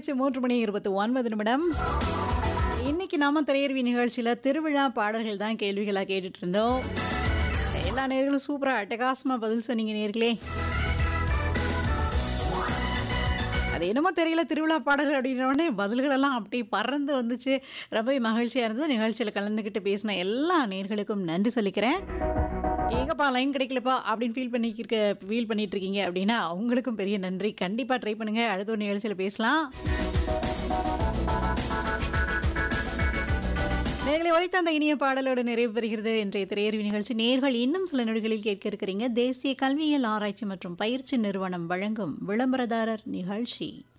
ஆயிடுச்சு மூன்று மணி இருபத்தி ஒன்பது நிமிடம் இன்னைக்கு நாம திரையருவி நிகழ்ச்சியில் திருவிழா பாடல்கள் தான் கேள்விகளாக கேட்டுட்டு இருந்தோம் எல்லா நேர்களும் சூப்பராக அட்டகாசமாக பதில் சொன்னீங்க நேர்களே அது என்னமோ தெரியல திருவிழா பாடல்கள் அப்படின்னோடனே பதில்களெல்லாம் அப்படி பறந்து வந்துச்சு ரொம்ப மகிழ்ச்சியாக இருந்தது நிகழ்ச்சியில் கலந்துக்கிட்டு பேசின எல்லா நேர்களுக்கும் நன்றி சொல்லிக்கிறேன் ஏங்கப்பா லைன் கிடைக்கலப்பா அப்படின்னு ஃபீல் பண்ணிக்கிருக்க ஃபீல் பண்ணிட்டு இருக்கீங்க அப்படின்னா அவங்களுக்கும் பெரிய நன்றி கண்டிப்பாக ட்ரை பண்ணுங்க அடுத்த ஒரு நிகழ்ச்சியில் பேசலாம் நேர்களை ஒழித்த அந்த இனிய பாடலோடு நிறைவு பெறுகிறது இன்றைய திரையறிவு நிகழ்ச்சி நேர்கள் இன்னும் சில நொடிகளில் கேட்க இருக்கிறீங்க தேசிய கல்வியியல் ஆராய்ச்சி மற்றும் பயிற்சி நிறுவனம் வழங்கும் விளம்பரதாரர் நிகழ்ச்சி